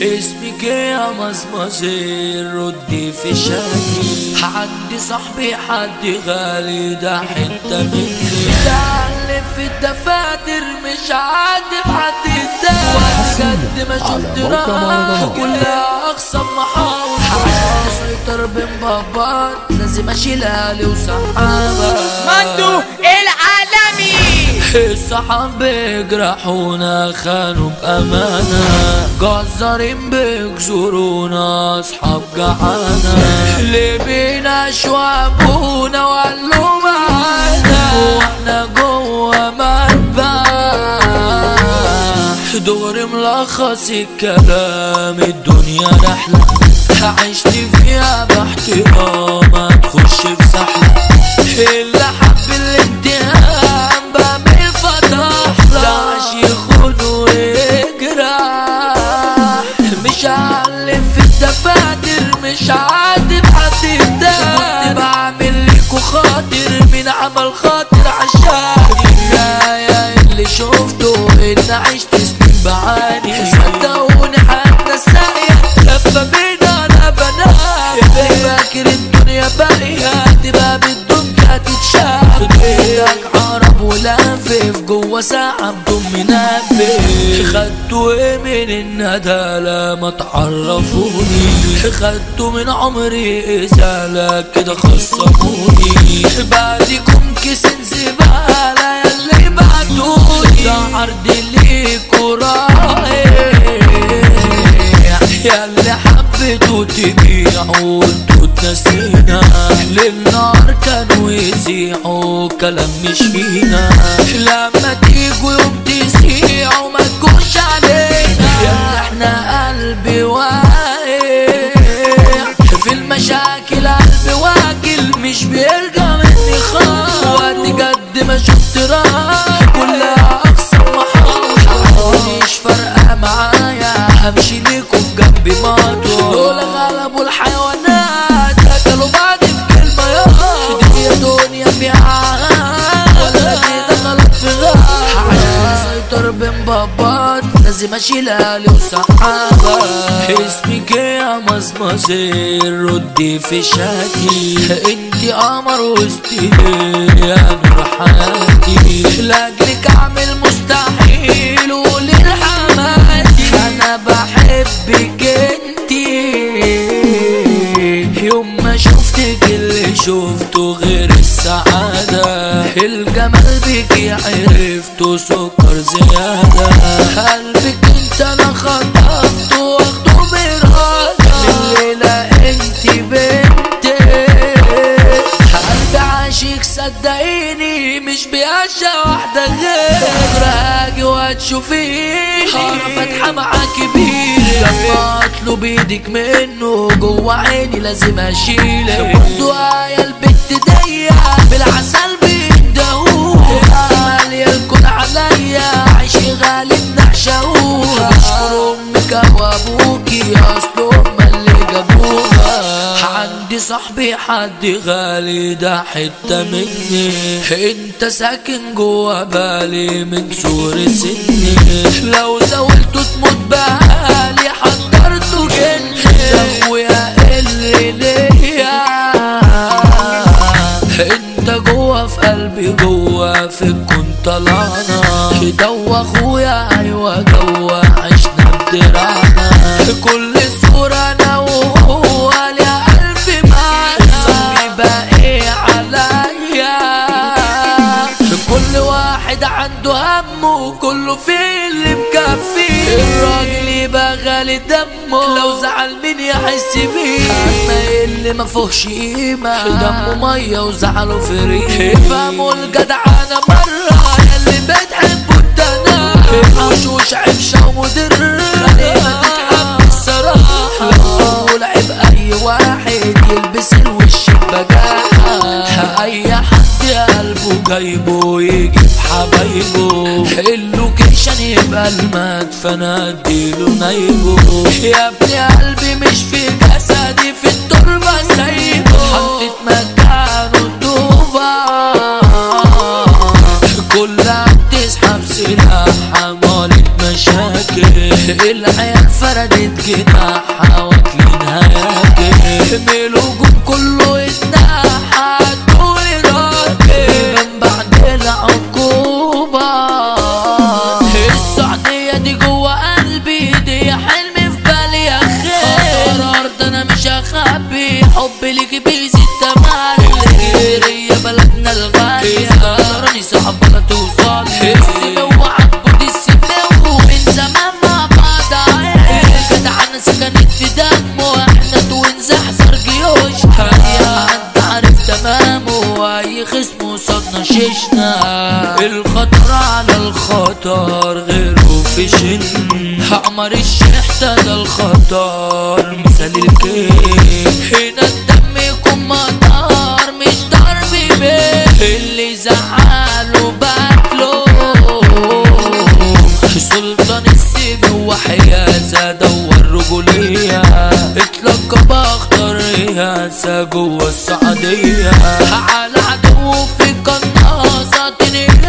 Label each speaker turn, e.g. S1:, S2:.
S1: اسمك يا مزمزير ردي في شكي عندي صاحبي حد غالي ده حتة مني متعلم في الدفاتر مش عاتب حد اداني قد ما شفت راح كلها اقسم محاور عشان اسيطر بين بابات لازم اشيلها لي وسحابة
S2: مندو العالمي
S1: الصحاب بيجرحونا خانوا بأمانة جزارين بيكسرونا أصحاب جعانة اللي بينا شوابونا وقالوا معانا واحنا جوا مذبح دور ملخص الكلام الدنيا رحلة عشت فيها باحترام تخش في سحلة اللي حب الامتحان بعمل فتح عاش يخون ويجرح مش هعلم في الدفاتر مش عاتب حد يبدأ كنت بعمل ليكوا خاطر من عمل خاطر عشان يا يا اللي شفته ان عشت سنين بعاني صدقوني حتى الساقية لفة بينا انا بنام فاكر الدنيا باقية تبقى بالدنيا تتشاف ايدك عرب ولافف جوا ساعة بدون منبه خدتوا ايه من الندالة ما تعرفوني خدتوا من عمري ازالة كده خصموني بعدكم كيسين زبالة ياللي بعتوني ده عرض ليكوا رايح ياللي حبيتوا تبيعوا انتوا تنسينا للنار كانوا يسيحوا كلام مش فينا لما تيجوا يوم تسيحوا ما تكونش علينا ياللي احنا قلبي واقع في المشاكل قلبي واكل مش بيرجع مني خالص وقت جد ما شفت راح كلها اقسم محاولة مش فارقة معايا همشي ليكوا في جنبي مطوة دول غلبوا الحيوانات قتلوا بعض في كلمة يا دي دنيا فيها ولا كده غلط في غلط سيطر بين بابات لازم اشيلها لي وسحابة اسمك يا مزمزير ردي في شاكي انتي قمر وسطي يا نور حياتي لاجلك اعمل مستحيل وللحماتي انا بحبك انتي يوم ما شفتك اللي شفته غير السعادة الجمال بيكي عرفته سكر زيادة قلبك انت انا خطفته واخده برادة الليلة انت بنتي قلبي عاشق صدقيني مش بيعشى واحدة غير هاجي وهتشوفيني انا فاتحة معاكي بيري لما اطلب ايدك منه جوا عيني لازم اشيلك برضو يا البت دي بالعسل بيدهوه مالية الكل عليا عيشي غالب نعشقوها اشكر امك وابوكي اصل هما اللي جابوها عندي صاحبي حد غالي ده حتة مني انت ساكن جوا بالي من سور سني لو زولت تموت بالي حضرته جني ده اخويا اللي ليا انت جوا في قلبي جوا في الكون طلعنا كده واخويا ايوه جوا عشنا بدراعنا كل صورة انا وهو ليا الف معنى صبري باقي عليا كل واحد عنده همه كله في اللي مكفيه الراجل يبقى غالي دمه لو زعل مين يحس بيه اما اللي ما فيهوش قيمة دمه مية وزعله فريق فهموا الجدعانة مرة ياللي بتحبوا الدنا حوشوش عفشة ومدر خلينا تتحب الصراحة لو لعب اي واحد يلبس الوش بجاحة اي حد قلبه جايبه يجيب حبايبه اللوكيشن يبقى المدفن اديله نايبه يا ابني قلبي مش في جسدي في التربة سايبه حطيت مكانه الطوبة كلها بتسحب سلاح عمالة مشاكل العيال فردت جناحها واكلين هياكل الهجوم كله يتنحى طول راكب من بعد العقوبة السعودية دي جوه قلبي دي حلم في بالي يا خير أرض أنا مش هخبي حبي ليكي بيزيد تملي هي بلدنا الغالية راني صعب لا توصل السمو وعبود السمو من زمان مع بعض الجدعنة سكنت في دمه احنا ونزحزر جيوش يا انت عارف تمامه واي خصم وصدنا شيشنا الخطر على الخطر غيره في شن عمر الشيح ده الخطر مثال الكيف هنا الدم يكون مطار مش ضرب بيه اللي زعله باكله سلطان السيف وحيازة دور رجولية اتلقى باخطر رياسة جوه السعودية على عدو في قناصة تنقل